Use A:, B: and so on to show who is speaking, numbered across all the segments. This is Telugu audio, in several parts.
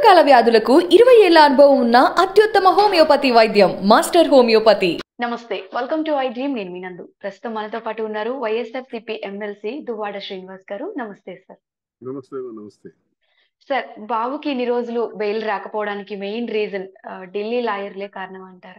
A: దీర్ఘకాల వ్యాధులకు ఇరవై ఏళ్ల అనుభవం ఉన్న అత్యుత్తమ హోమియోపతి వైద్యం మాస్టర్ హోమియోపతి
B: నమస్తే వెల్కమ్ టు ఐ డ్రీమ్ నేను మీనందు ప్రస్తుతం మనతో పాటు ఉన్నారు YSR CP MLC Duvvada Srinivas garu నమస్తే సార్
C: నమస్తే నమస్తే
B: సార్ బాబుకి ఇన్ని రోజులు బెయిల్ రాకపోవడానికి మెయిన్ రీజన్ ఢిల్లీ లాయర్లే కారణం అంటారా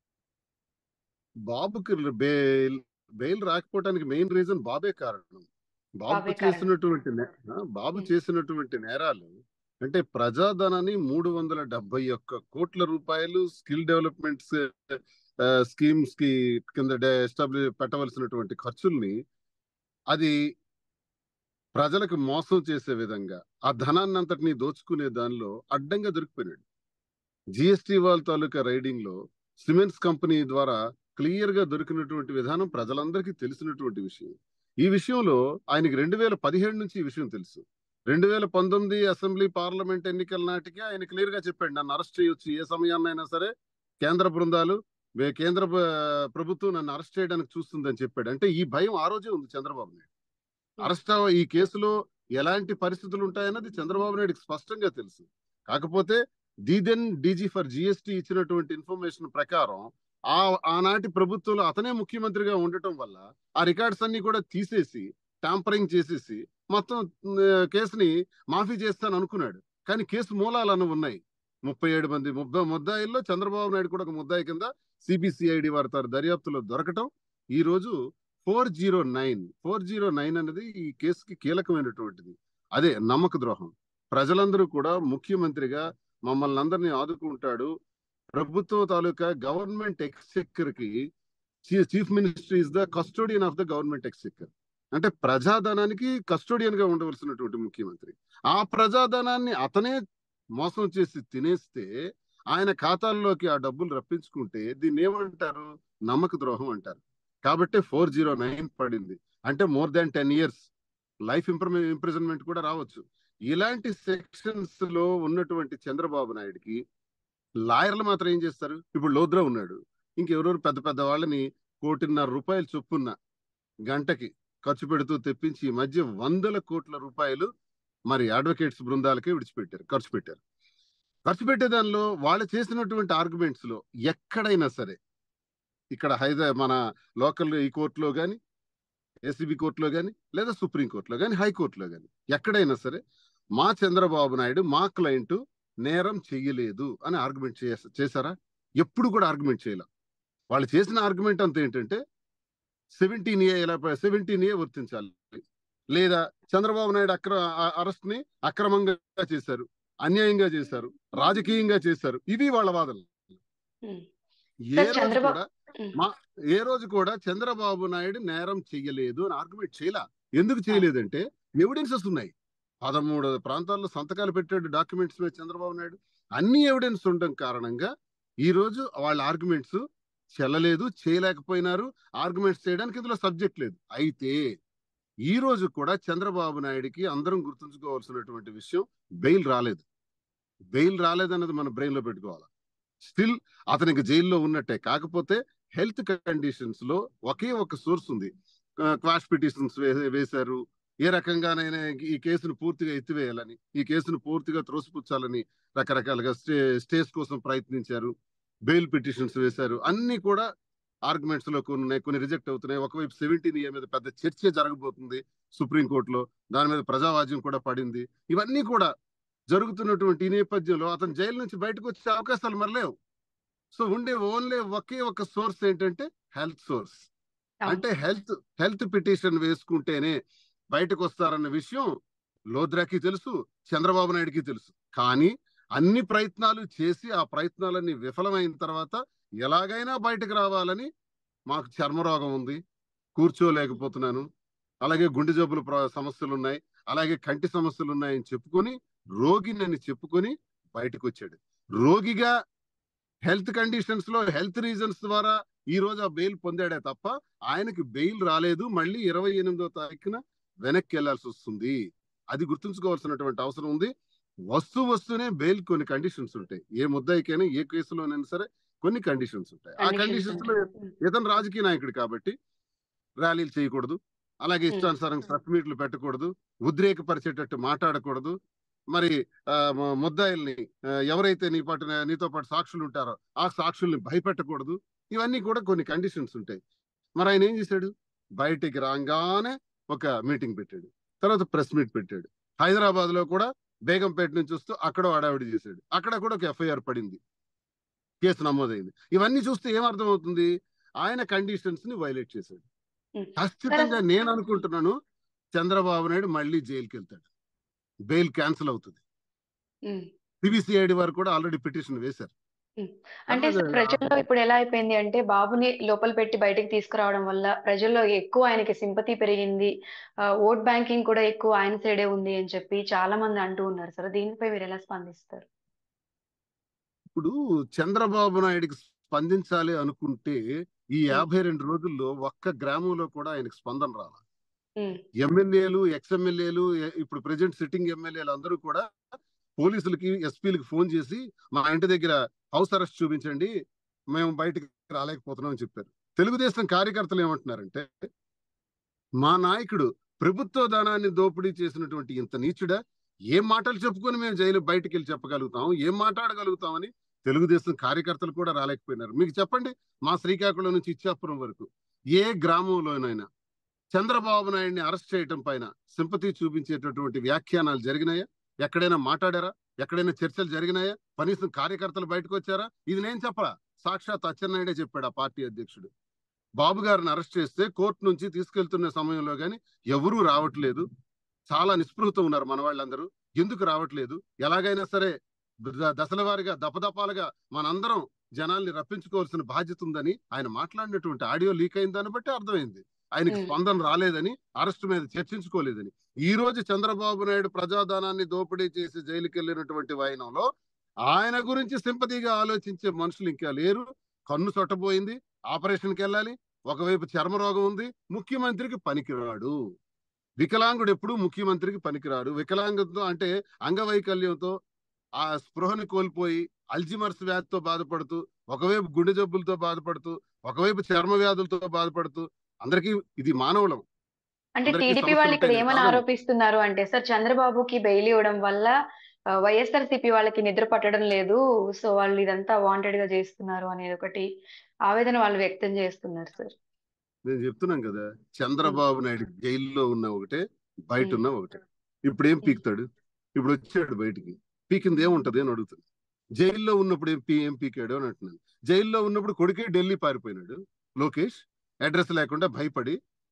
C: బాబుకి బెయిల్ బెయిల్ రాకపోవడానికి మెయిన్ రీజన్ బాబే కారణం బాబు
B: బాబే కారణం.
C: చేసినటువంటి నే- ఆ, బాబు
B: Hmm.
C: చేసినటువంటి నేరాలు అంటే ప్రజాధనాన్ని మూడు వందల డెబ్బై ఒక్క కోట్ల రూపాయలు స్కిల్ డెవలప్మెంట్స్ స్కీమ్స్ కి కింద ఎస్టాబ్లిష్ పెట్టవలసినటువంటి ఖర్చుల్ని అది ప్రజలకు మోసం చేసే విధంగా ఆ ధనాన్ని అంతటిని దోచుకునే దానిలో అడ్డంగా దొరికిపోయినాడు జిఎస్టి వాళ్ళ తాలూకా రైడింగ్ లో సిమెంట్స్ కంపెనీ ద్వారా క్లియర్ గా దొరికినటువంటి విధానం ప్రజలందరికీ తెలిసినటువంటి విషయం ఈ విషయంలో ఆయనకి రెండు వేల పదిహేడు నుంచి ఈ విషయం తెలుసు రెండు వేల పంతొమ్మిది అసెంబ్లీ పార్లమెంట్ ఎన్నికల నాటికి ఆయన క్లియర్ గా చెప్పాడు నన్ను అరెస్ట్ చేయొచ్చు ఏ సమయాన్నైనా సరే కేంద్ర బృందాలు వే- కేంద్ర ప్ర- ప్రభుత్వం నన్ను అరెస్ట్ చేయడానికి చూస్తుందని చెప్పాడు అంటే ఈ భయం ఆ రోజే ఉంది చంద్రబాబు నాయుడు అరెస్ట్ అవ ఈ కేసులో ఎలాంటి పరిస్థితులు ఉంటాయన్నది చంద్రబాబు నాయుడుకి స్పష్టంగా తెలుసు కాకపోతే దీదెన్ డీజీ ఫర్ జిఎస్టి ఇచ్చినటువంటి ఇన్ఫర్మేషన్ ప్రకారం ఆ ఆనాటి ప్రభుత్వంలో అతనే ముఖ్యమంత్రిగా ఉండటం వల్ల ఆ రికార్డ్స్ అన్ని కూడా తీసేసి టాంపరింగ్ చేసేసి మొత్తం ఆ, కేసుని మాఫీ చేస్తాను అనుకున్నాడు కానీ కేసు మూలాలు అన్న ఉన్నాయి ముప్పై ఏడు మంది ముద్ద ముద్దాయిల్లో చంద్రబాబు నాయుడు కూడా ఒక ముద్దాయి కింద సిబిసిఐడి వారి తారు దర్యాప్తులో దొరకటం ఈ రోజు four zero nine four zero nine అనేది ఈ కేసుకి కీలకమైనటువంటిది అదే నమ్మక ద్రోహం ప్రజలందరూ కూడా ముఖ్యమంత్రిగా మమ్మల్ని అందరినీ ఆదుకుంటాడు ప్రభుత్వ తాలూకా గవర్నమెంట్ ఎక్స్చెక్కర్ కి chief minister is the custodian of the government exchequer అంటే ప్రజాధనానికి కస్టోడియన్ గా ఉండవలసినటువంటి ముఖ్యమంత్రి ఆ ప్రజాధనాన్ని అతనే మోసం చేసి తినేస్తే ఆయన ఖాతాల్లోకి ఆ డబ్బులు రప్పించుకుంటే దీన్ని ఏమంటారు నమ్మక ద్రోహం అంటారు కాబట్టి ఫోర్ జీరో నైన్ పడింది అంటే more than ten years life imprisonment కూడా రావచ్చు ఇలాంటి సెక్షన్స్ లో ఉన్నటువంటి చంద్రబాబు నాయుడుకి లాయర్లు మాత్రం ఏం చేస్తారు ఇప్పుడు లోద్రా ఉన్నాడు ఇంకెవరెవరు పెద్ద పెద్ద వాళ్ళని కోటిన్నర రూపాయలు చొప్పున గంటకి ఖర్చు పెడుతూ తెప్పించి ఈ మధ్య వందల కోట్ల రూపాయలు మరి అడ్వకేట్స్ బృందాలకే విడిచిపెట్టారు ఖర్చు పెట్టారు ఖర్చు పెట్టే దానిలో వాళ్ళు చేసినటువంటి ఆర్గ్యుమెంట్స్ లో ఎక్కడైనా సరే ఇక్కడ హైదరా మన లోకల్ ఈ కోర్టులో కానీ ఏసీబీ కోర్టులో కానీ లేదా సుప్రీం కోర్టులో కానీ హైకోర్టులో కానీ ఎక్కడైనా సరే మా చంద్రబాబు నాయుడు మా క్లయింట్ నేరం చెయ్యలేదు అని ఆర్గ్యుమెంట్ చేశారా ఎప్పుడు కూడా ఆర్గ్యుమెంట్ చేయాల వాళ్ళు చేసిన ఆర్గ్యుమెంట్ అంతా ఏంటంటే సెవెంటీన్ ఏ ఇలా సెవెంటీన్ ఏ వర్తించాలి లేదా చంద్రబాబు నాయుడు అక్ర అరెస్ట్ ని అక్రమంగా చేశారు అన్యాయంగా చేశారు రాజకీయంగా చేశారు ఇవి వాళ్ళ వాదనలు
B: Hmm.
C: ఏ
B: సార్,
C: రోజు
B: చంద్రబాబు-
C: కూడా
B: Hmm.
C: మా ఏ రోజు కూడా చంద్రబాబు నాయుడు నేరం చెయ్యలేదు అని ఆర్గ్యుమెంట్ చేయలా ఎందుకు చేయలేదంటే ఎవిడెన్సెస్ ఉన్నాయి పదమూడు ప్రాంతాల్లో సంతకాలు పెట్టాడు డాక్యుమెంట్స్ మీద చంద్రబాబు నాయుడు అన్ని ఎవిడెన్స్ ఉండడం కారణంగా ఈ రోజు వాళ్ళ ఆర్గ్యుమెంట్స్ చెల్లలేదు చేయలేకపోయినారు ఆర్గ్యుమెంట్స్ చేయడానికి ఇందులో సబ్జెక్ట్ లేదు అయితే ఈ రోజు కూడా చంద్రబాబు నాయుడికి అందరం గుర్తుంచుకోవాల్సినటువంటి విషయం బెయిల్ రాలేదు బెయిల్ రాలేదన్నది మన బ్రెయిన్ లో పెట్టుకోవాలి స్టిల్ అతనికి జైల్లో ఉన్నట్టే కాకపోతే హెల్త్ కండిషన్స్ లో ఒకే ఒక సోర్స్ ఉంది క్వాష్ పిటిషన్స్ వేశారు ఏ రకంగానైనా ఈ కేసును పూర్తిగా ఎత్తివేయాలని ఈ కేసును పూర్తిగా త్రోసిపుచ్చాలని రకరకాలుగా స్టే స్టేస్ కోసం ప్రయత్నించారు బెయిల్ పిటిషన్స్ వేశారు అన్ని కూడా ఆర్గ్యుమెంట్స్ లో కొన్ని ఉన్నాయి కొన్ని రిజెక్ట్ అవుతున్నాయి ఒకవైపు సెవెంటీన్ ఏ మీద పెద్ద చర్చ జరగబోతుంది సుప్రీంకోర్టులో దాని మీద ప్రజావాజ్యం కూడా పడింది ఇవన్నీ కూడా జరుగుతున్నటువంటి ఈ నేపథ్యంలో అతను జైలు నుంచి బయటకు వచ్చే అవకాశాలు మరి లేవు సో ఉండే ఓన్లీ ఒకే ఒక సోర్స్ ఏంటంటే హెల్త్ సోర్స్
B: అవును.
C: అంటే హెల్త్ హెల్త్ పిటిషన్ వేసుకుంటేనే బయటకు వస్తారన్న విషయం లోద్రాకి తెలుసు చంద్రబాబు నాయుడుకి తెలుసు కానీ అన్ని ప్రయత్నాలు చేసి ఆ ప్రయత్నాలన్నీ విఫలమైన తర్వాత ఎలాగైనా బయటకు రావాలని మాకు చర్మరోగం ఉంది కూర్చోలేకపోతున్నాను అలాగే గుండె జబ్బులు ప్ర- సమస్యలు ఉన్నాయి అలాగే కంటి సమస్యలు ఉన్నాయని చెప్పుకొని రోగినని చెప్పుకొని బయటకు వచ్చాడు రోగిగా హెల్త్ కండిషన్స్ లో హెల్త్ రీజన్స్ ద్వారా ఈ రోజు ఆ బెయిల్ పొందాడే తప్ప ఆయనకి బెయిల్ రాలేదు మళ్ళీ ఇరవై ఎనిమిదో తారీఖున వెనక్కి వెళ్లాల్సి వస్తుంది అది గుర్తుంచుకోవాల్సినటువంటి అవసరం ఉంది వస్తు వస్తూనే బెయిల్ కొన్ని కండిషన్స్ ఉంటాయి ఏ ముద్దాయికైనా ఏ కేసులోనైనా సరే కొన్ని కండిషన్స్ ఉంటాయి ఆ
B: Conditions
C: కండిషన్స్ లో
B: ఉంటాయి.
C: ఇతను రాజకీయ నాయకుడు కాబట్టి ర్యాలీలు చేయకూడదు అలాగే
B: Hmm.
C: ఇష్టానుసారం ప్రెస్ మీట్లు పెట్టకూడదు ఉద్రేకపరిచేటట్టు మాట్లాడకూడదు మరి ఆ, మ- ముద్దాయిల్ని ఆ, ఎవరైతే నీ పాటు నీతో పాటు సాక్షులు ఉంటారో ఆ సాక్షుల్ని భయపెట్టకూడదు ఇవన్నీ కూడా కొన్ని కండిషన్స్ ఉంటాయి మరి ఆయన ఏం చేశాడు బయటికి రాగానే ఒక మీటింగ్ పెట్టాడు తర్వాత ప్రెస్ మీట్ పెట్టాడు హైదరాబాద్ లో కూడా బేగంపేట నుంచి వస్తూ అక్కడ హడావిడి చేశాడు అక్కడ కూడా ఒక ఎఫ్ఐఆర్ పడింది కేసు నమోదైంది ఇవన్నీ చూస్తే ఏం అర్థమవుతుంది ఆయన కండిషన్స్ ని వైలేట్ చేశాడు
B: ఉం.
C: ఖచ్చితంగా నేను అనుకుంటున్నాను చంద్రబాబు నాయుడు మళ్ళీ జైలుకి వెళ్తాడు బెయిల్ క్యాన్సిల్ అవుతుంది
B: ఉమ్.
C: సిబిసిఐడి వారు కూడా ఆల్రెడీ పిటిషన్ వేశారు
B: అంటే
C: అలాగే,
B: ప్రజల్లో ఇప్పుడు ఎలా అయిపోయింది అంటే బాబుని లోపల పెట్టి బయటకు తీసుకురావడం వల్ల ప్రజల్లో ఎక్కువ ఆయనకి సింపతి పెరిగింది ఆ, ఓట్ బ్యాంకింగ్ కూడా ఎక్కువ ఆయన సైడే ఉంది అని చెప్పి చాలా మంది అంటూ ఉన్నారు సార్ దీనిపై మీరు ఎలా స్పందిస్తారు
C: ఇప్పుడు చంద్రబాబు నాయుడికి స్పందించాలి అనుకుంటే ఈ యాభై రెండు రోజుల్లో ఒక్క గ్రామంలో కూడా ఆయనకు స్పందన రాల
B: ఉమ్,
C: ఎమ్మెల్యేలు ఎక్స్ ఎమ్మెల్యేలు ఇప్పుడు ప్రెజెంట్ సిట్టింగ్ ఎమ్మెల్యేలు అందరూ కూడా పోలీసులకి ఎస్పీలకి ఫోన్ చేసి మా ఇంటి దగ్గర హౌస్ అరెస్ట్ చూపించండి మేము బయటకు రాలేకపోతున్నాం అని చెప్పారు తెలుగుదేశం కార్యకర్తలు ఏమంటున్నారంటే మా నాయకుడు ప్రభుత్వ ధనాన్ని దోపిడీ చేసినటువంటి ఇంత నీచుడా ఏం మాటలు చెప్పుకొని మేము జైలు బయటకు వెళ్ళి చెప్పగలుగుతాం ఏం మాట్లాడగలుగుతామని తెలుగుదేశం కార్యకర్తలు కూడా రాలేకపోయినారు మీకు చెప్పండి మా శ్రీకాకుళం నుంచి ఇచ్చాపురం వరకు ఏ గ్రామంలోనైనా చంద్రబాబు నాయుడిని అరెస్ట్ చేయటం పైన సింపతి చూపించేటటువంటి వ్యాఖ్యానాలు జరిగినాయా ఎక్కడైనా మాట్లాడారా ఎక్కడైనా చర్చలు జరిగినాయా కనీసం కార్యకర్తలు బయటకు వచ్చారా ఇది నేను చెప్పరా సాక్షాత్ అచ్చెన్నాయుడే చెప్పాడు ఆ పార్టీ అధ్యక్షుడు బాబు గారిని అరెస్ట్ చేస్తే కోర్టు నుంచి తీసుకెళ్తున్న సమయంలో గాని ఎవరూ రావట్లేదు చాలా నిస్పృహతో ఉన్నారు మన వాళ్ళందరూ ఎందుకు రావట్లేదు ఎలాగైనా సరే ద- దశల వారీగా దపదపాలుగా మనందరం జనాల్ని రప్పించుకోవాల్సిన బాధ్యత ఉందని ఆయన మాట్లాడినటువంటి ఆడియో లీక్ అయిన దాన్ని బట్టి అర్థమైంది ఆయనకి
B: Hmm.
C: స్పందన రాలేదని అరెస్ట్ మీద చర్చించుకోలేదని ఈ రోజు చంద్రబాబు నాయుడు ప్రజాధనాన్ని దోపిడీ చేసి జైలుకి వెళ్ళినటువంటి వైనంలో ఆయన గురించి సింపతిగా ఆలోచించే మనుషులు ఇంకా లేరు కన్ను సొట్టబోయింది ఆపరేషన్కి వెళ్ళాలి ఒకవైపు చర్మ రోగం ఉంది ముఖ్యమంత్రికి పనికిరాడు వికలాంగుడు ఎప్పుడు ముఖ్యమంత్రికి పనికిరాడు వికలాంగంతో అంటే అంగవైకల్యంతో ఆ స్పృహని కోల్పోయి అల్జిమర్స్ వ్యాధితో బాధపడుతూ ఒకవైపు గుండె జబ్బులతో బాధపడుతూ ఒకవైపు చర్మ వ్యాధులతో బాధపడుతూ అందరికీ ఇది మానవులం
B: అంటే
C: అందరికీ
B: టీడీపీ
C: సమస్యలు
B: వాళ్ళు ఇక్కడ
C: ఉంటాయి
B: ఏమని
C: కారణం.
B: ఆరోపిస్తున్నారు అంటే సార్ చంద్రబాబుకి బెయిల్ ఇవ్వడం వల్ల వైఎస్ఆర్ సిపి వాళ్ళకి నిద్ర పట్టడం లేదు సో వాళ్ళు ఇదంతా వాంటెడ్ గా చేస్తున్నారు అనేది ఒకటి ఆవేదన వాళ్ళు వ్యక్తం చేస్తున్నారు సార్
C: నేను చెప్తున్నాం కదా చంద్రబాబు నాయుడు జైల్లో ఉన్న ఒకటే బయట ఉన్న ఒకటే ఇప్పుడు ఏం పీకుతాడు ఇప్పుడు వచ్చాడు బయటికి పీకింది ఏముంటది అని అడుగుతాడు జైల్లో ఉన్నప్పుడు ఏం పీ ఏం పీకాడు అని అంటున్నాను జైల్లో ఉన్నప్పుడు కొడుకే ఢిల్లీ పారిపోయినాడు లోకేష్ అడ్రస్ లేకుండా భయపడి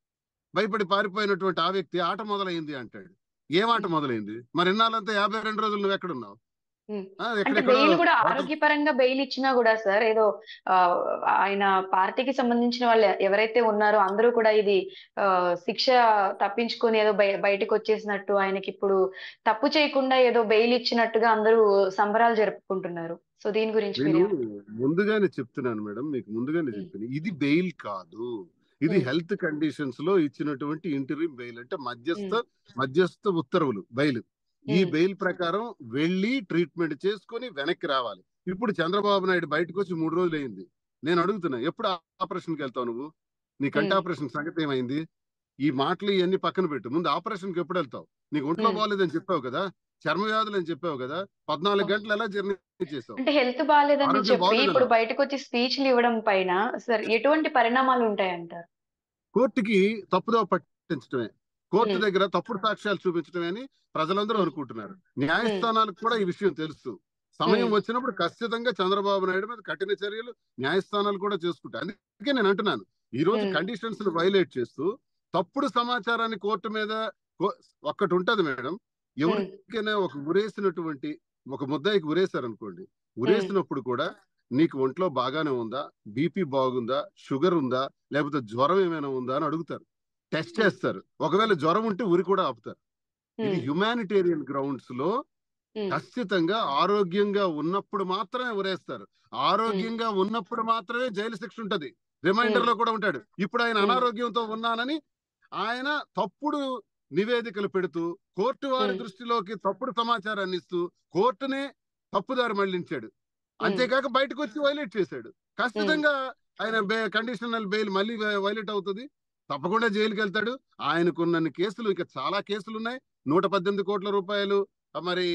C: భయపడి పారిపోయినటువంటి ఆ వ్యక్తి ఆట మొదలైంది అంటాడు ఏం ఆట మొదలైంది మరి ఇన్నాళ్ళంతా యాభై రెండు రోజులు నువ్వు ఎక్కడున్నావు
B: ఉమ్.
C: ఆ,
B: అంటే
C: ఎక్కడెక్కడో
B: బెయిల్ కూడా
C: వాటర్-
B: ఆరోగ్యపరంగా బెయిల్ ఇచ్చినా కూడా సార్ ఏదో ఆ, ఆయన పార్టీకి సంబంధించిన వాళ్ళు ఎవరైతే ఉన్నారో అందరూ కూడా ఇది ఆ, శిక్ష తప్పించుకొని ఏదో బయ బయటకు వచ్చేసినట్టు ఆయనకి ఇప్పుడు తప్పు చేయకుండా ఏదో బెయిల్ ఇచ్చినట్టుగా అందరూ సంబరాలు జరుపుకుంటున్నారు సో దీని గురించి
C: నేను
B: మీరు
C: ముందుగానే చెప్తున్నాను మేడం మీకు ముందుగానే
B: మ్.
C: చెప్పాను ఇది బెయిల్ కాదు ఇది
B: మ్.
C: హెల్త్ కండిషన్స్ లో ఇచ్చినటువంటి ఇంటర్వ్యూ బెయిల్ అంటే మధ్యస్థ మధ్యస్థ ఉత్తర్వులు బెయిల్ ఈ
B: మ్.
C: బెయిల్ ప్రకారం వెళ్ళి ట్రీట్మెంట్ చేసుకొని వెనక్కి రావాలి ఇప్పుడు చంద్రబాబు నాయుడు బయటకు వచ్చి మూడు రోజులు అయింది నేను అడుగుతున్నా ఎప్పుడు ఆపరేషన్కి వెళ్తావు నువ్వు నీ కంటి
B: మ్.
C: ఆపరేషన్ సంగతి ఏమైంది ఈ మాటలు ఇవన్నీ పక్కన పెట్టు ముందు ఆపరేషన్కి ఎప్పుడు వెళ్తావు నీకు ఒంట్లో
B: మ్.
C: బాగాలేదని చెప్పావు కదా చర్మ వ్యాధులు అని చెప్పావు కదా పద్నాలుగు
B: ఓ.
C: గంటలు ఎలా జర్నీ చేసావు
B: అంటే హెల్త్ బాగాలేదని
C: ఆరోగ్యం
B: చెప్పి
C: బాగాలేదనా?
B: ఇప్పుడు బయటకు వచ్చి స్పీచ్లు ఇవ్వడం పైన సార్ ఎటువంటి పరిణామాలు ఉంటాయంటారు
C: కోర్టుకి తప్పుదో పట్టించడమే కోర్టు
B: మ్.
C: దగ్గర తప్పుడు సాక్ష్యాలు చూపించడమే అని ప్రజలందరూ
B: మ్.
C: అనుకుంటున్నారు న్యాయస్థానాలకు కూడా ఈ విషయం తెలుసు సమయం
B: మ్.
C: వచ్చినప్పుడు ఖచ్చితంగా చంద్రబాబు నాయుడు మీద కఠిన చర్యలు న్యాయస్థానాలు కూడా చేసుకుంటాయి అందుకే నేను అంటున్నాను ఈ రోజు
B: మ్.
C: కండిషన్స్ ను వైలేట్ చేస్తూ తప్పుడు సమాచారాన్ని కోర్టు మీద కో- ఒక్కటి ఉంటది మేడం ఎవరికైనా ఒక ఉరేసినటువంటి ఒక ముద్దాయికి ఉరేశారు అనుకోండి ఉరేసినప్పుడు కూడా నీకు ఒంట్లో బాగానే ఉందా బీపీ బాగుందా షుగర్ ఉందా లేకపోతే జ్వరం ఏమైనా ఉందా అని అడుగుతారు టెస్ట్
B: Hmm.
C: చేస్తారు ఒకవేళ జ్వరం ఉంటే ఉరి కూడా ఆపుతారు ఇది
B: ఉమ్,
C: హ్యుమానిటేరియన్ గ్రౌండ్స్ లో
B: ఉమ్,
C: ఖచ్చితంగా ఆరోగ్యంగా ఉన్నప్పుడు మాత్రమే ఉరేస్తారు ఆరోగ్యంగా ఉన్నప్పుడు మాత్రమే జైలు శిక్ష ఉంటది రిమైండర్ లో కూడా ఉంటాడు ఇప్పుడు ఆయన
B: Hmm.
C: అనారోగ్యంతో ఉన్నానని ఆయన తప్పుడు నివేదికలు పెడుతూ కోర్టు వారి
B: Hmm.
C: దృష్టిలోకి తప్పుడు సమాచారాన్ని ఇస్తూ కోర్టునే తప్పుదారి మళ్లించాడు అంతేకాక బయటకు వచ్చి వైలేట్ చేశాడు ఖచ్చితంగా ఆయన కండిషనల్ బెయిల్ మళ్ళీ వైలేట్ అవుతుంది తప్పకుండా జైలుకి వెళ్తాడు ఆయనకున్న కేసులు ఇంకా చాలా కేసులు ఉన్నాయి నూట పద్దెనిమిది కోట్ల రూపాయలు ఆ, మరి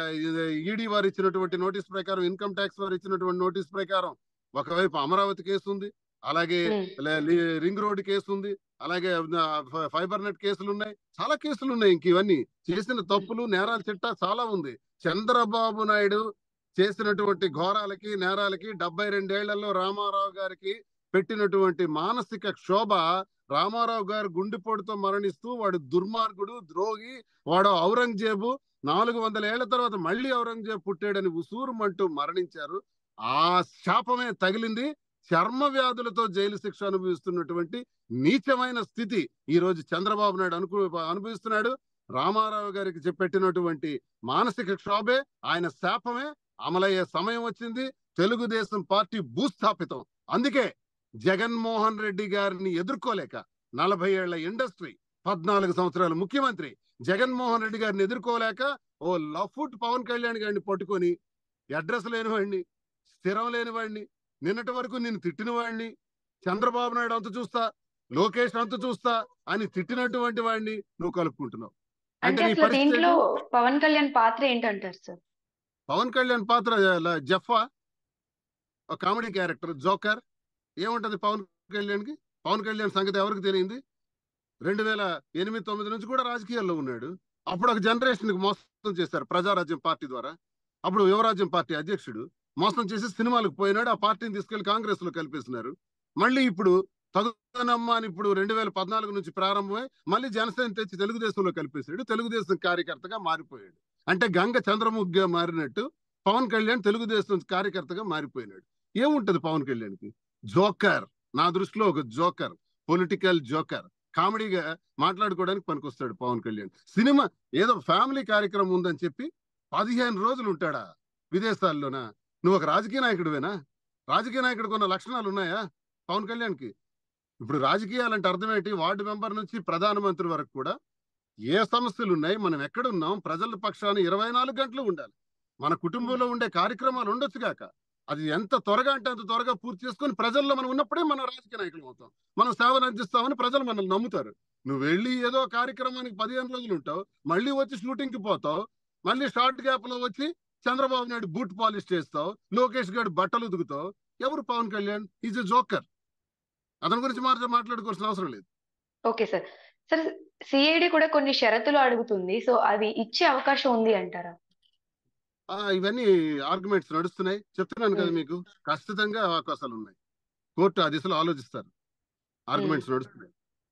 C: ఈడీ వారు ఇచ్చినటువంటి నోటీస్ ప్రకారం ఇన్కమ్ ట్యాక్స్ వారు ఇచ్చినటువంటి నోటీస్ ప్రకారం ఒకవైపు అమరావతి కేసు ఉంది అలాగే
B: ఉమ్,
C: లే- లి- రింగ్ రోడ్ కేసు ఉంది అలాగే ఆ, ఫ- ఫైబర్ నెట్ కేసులు ఉన్నాయి చాలా కేసులు ఉన్నాయి ఇంక ఇవన్నీ చేసిన తప్పులు నేరాల చిట్టా చాలా ఉంది చంద్రబాబు నాయుడు చేసినటువంటి ఘోరాలకి నేరాలకి డెబ్బై రెండేళ్లలో రామారావు గారికి పెట్టినటువంటి మానసిక క్షోభ రామారావు గారు గుండెపోటుతో మరణిస్తూ వాడు దుర్మార్గుడు ద్రోహి వాడు ఔరంగజేబు నాలుగు వందల ఏళ్ల తర్వాత మళ్ళీ ఔరంగజేబు పుట్టాడని ఉసూరుమంటూ మరణించారు ఆ శాపమే తగిలింది చర్మ వ్యాధులతో జైలు శిక్ష అనుభవిస్తున్నటువంటి నీచమైన స్థితి ఈ రోజు చంద్రబాబు నాయుడు అనుకు అనుభవిస్తున్నాడు రామారావు గారికి చెప్పెట్టినటువంటి మానసిక క్షోభే ఆయన శాపమే అమలయ్యే సమయం వచ్చింది తెలుగుదేశం పార్టీ భూస్థాపితం అందుకే జగన్మోహన్ రెడ్డి గారిని ఎదుర్కోలేక నలభై ఏళ్ల ఇండస్ట్రీ పద్నాలుగు సంవత్సరాల ముఖ్యమంత్రి జగన్మోహన్ రెడ్డి గారిని ఎదుర్కోలేక ఓ లఫుట్ పవన్ కళ్యాణ్ గారిని పట్టుకొని అడ్రస్ లేని వాడిని స్థిరం లేని వాడిని నిన్నటి వరకు నిన్ను తిట్టిన వాడిని చంద్రబాబు నాయుడు అంత చూస్తా లోకేష్ అంత చూస్తా అని తిట్టినటువంటి వాడిని నువ్వు కలుపుకుంటున్నావు
B: అంటే
C: నీ
B: అసలు
C: పరిస్థితి
B: దీంట్లో
C: ఏంటి?
B: పవన్ కళ్యాణ్ పాత్ర ఏంటంటారు సార్
C: పవన్ కళ్యాణ్ పాత్ర ల- జఫా ఒక కామెడీ క్యారెక్టర్ జోకర్ ఏముంటది పవన్ కళ్యాణ్ కి పవన్ కళ్యాణ్ సంగతి ఎవరికి తెలియంది రెండు వేల ఎనిమిది తొమ్మిది నుంచి కూడా రాజకీయాల్లో ఉన్నాడు అప్పుడు ఒక జనరేషన్ కి మోసం చేశారు ప్రజారాజ్యం పార్టీ ద్వారా అప్పుడు యువరాజ్యం పార్టీ అధ్యక్షుడు మోసం చేసి సినిమాలకు పోయినాడు ఆ పార్టీని తీసుకెళ్లి కాంగ్రెస్ లో కలిపేసినారు మళ్ళీ ఇప్పుడు తగునమ్మ అని ఇప్పుడు రెండు వేల పద్నాలుగు నుంచి ప్రారంభమై మళ్ళీ జనసేన తెచ్చి తెలుగుదేశంలో కలిపేశాడు తెలుగుదేశం కార్యకర్తగా మారిపోయాడు అంటే గంగ చంద్రముఖిగా మారినట్టు పవన్ కళ్యాణ్ తెలుగుదేశం కార్యకర్తగా మారిపోయినాడు ఏముంటది పవన్ కళ్యాణ్ కి జోకర్ నా దృష్టిలో ఒక జోకర్ పొలిటికల్ జోకర్ కామెడీగా మాట్లాడుకోవడానికి పనికొస్తాడు పవన్ కళ్యాణ్ సినిమా ఏదో ఫ్యామిలీ కార్యక్రమం ఉందని చెప్పి పదిహేను రోజులు ఉంటాడా విదేశాల్లోనా నువ్వు ఒక రాజకీయ నాయకుడివేనా రాజకీయ నాయకుడికి ఉన్న లక్షణాలు ఉన్నాయా పవన్ కళ్యాణ్ కి ఇప్పుడు రాజకీయాలంటే అర్థం ఏంటి వార్డు మెంబర్ నుంచి ప్రధానమంత్రి వరకు కూడా ఏ సమస్యలు ఉన్నాయి మనం ఎక్కడున్నాం ప్రజల పక్షాన ఇరవై నాలుగు గంటలు ఉండాలి మన కుటుంబంలో ఉండే కార్యక్రమాలు ఉండొచ్చు కాక అది ఎంత త్వరగా అంటే అంత త్వరగా పూర్తి చేసుకొని ప్రజల్లో మనం ఉన్నప్పుడే మనం రాజకీయ నాయకులు అవుతాం మనం సేవలు అందిస్తామని ప్రజలు మనల్ని నమ్ముతారు నువ్వు వెళ్ళి ఏదో కార్యక్రమానికి పదిహేను రోజులు ఉంటావు మళ్ళీ వచ్చి షూటింగ్ కి పోతావు మళ్ళీ షార్ట్ గ్యాప్ లో వచ్చి చంద్రబాబు నాయుడు బూట్ పాలిష్ చేస్తావు లోకేష్ గారి బట్టలు ఉతుకుతావు ఎవరు Pawan Kalyan is a joker అతని గురించి మాట మాట్లాడుకోవాల్సిన అవసరం లేదు
B: ఓకే సార్ సార్ సిఐడి కూడా కొన్ని షరతులు అడుగుతుంది సో అవి ఇచ్చే అవకాశం ఉంది అంటారా
C: ఆ ఇవన్నీ ఆర్గ్యుమెంట్స్ నడుస్తున్నాయి చెప్తున్నాను కదా
B: మ్మ్.
C: మీకు ఖచ్చితంగా అవకాశాలు ఉన్నాయి కోర్టు ఆ దిశలో ఆలోచిస్తారు ఆర్గ్యుమెంట్స్ నడుస్తున్నాయి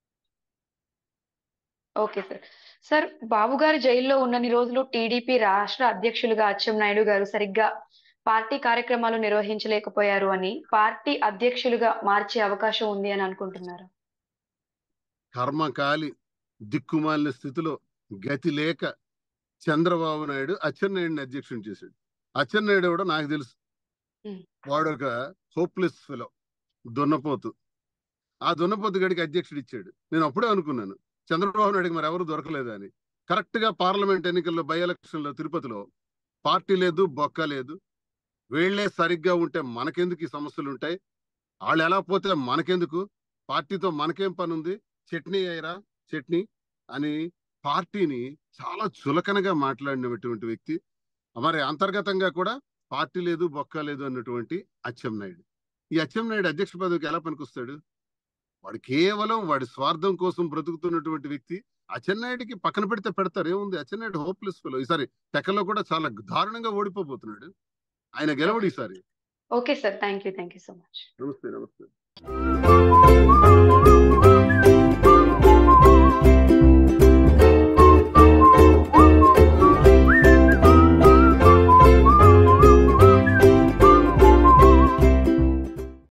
B: ఓకే సార్ సార్ బాబు గారు జైల్లో ఉన్నన్ని రోజులు టీడీపీ రాష్ట్ర అధ్యక్షులుగా అచ్చెన్నాయుడు గారు సరిగ్గా పార్టీ కార్యక్రమాలు నిర్వహించలేకపోయారు అని పార్టీ అధ్యక్షులుగా మార్చే అవకాశం ఉంది అని అనుకుంటున్నారు
C: కర్మకాలి దిక్కుమాలిన స్థితిలో గతి లేక చంద్రబాబు నాయుడు అచ్చెన్నాయుడిని అధ్యక్షుని చేశాడు అచ్చెన్నాయుడు కూడా నాకు తెలుసు
B: మ్మ్.
C: వాడు ఒక హోప్లెస్ ఫెలో దున్నపోతు ఆ దున్నపోతు గడికి అధ్యక్షుడు ఇచ్చాడు నేను అప్పుడే అనుకున్నాను చంద్రబాబు నాయుడుకి మరి ఎవరు దొరకలేదు అని కరెక్ట్ గా పార్లమెంట్ ఎన్నికల్లో బై ఎలక్షన్ లో తిరుపతిలో పార్టీ లేదు బొక్క లేదు వీళ్లే సరిగ్గా ఉంటే మనకెందుకు ఈ సమస్యలు ఉంటాయి వాళ్ళు ఎలా పోతే మనకెందుకు పార్టీతో మనకేం పని ఉంది చట్నీ అయ్యరా చట్నీ అని పార్టీని చాలా చులకనగా మాట్లాడినటువంటి వ్యక్తి మరి అంతర్గతంగా కూడా పార్టీ లేదు బొక్క లేదు అన్నటువంటి అచ్చెన్నాయుడు ఈ అచ్చెన్నాయుడు అధ్యక్ష పదవికి ఎలా పనికొస్తాడు వాడు కేవలం వాడి స్వార్థం కోసం బ్రతుకుతున్నటువంటి వ్యక్తి అచ్చెన్నాయుడికి పక్కన పెడితే పెడతారు ఏముంది అచ్చెన్నాయుడు హోప్లెస్ ఫెలో ఈసారి టెక్కలో కూడా చాలా దారుణంగా ఓడిపోబోతున్నాడు ఆయన గెలవడు ఈసారి
B: okay sir thank you thank you so much
C: నమస్తే నమస్తే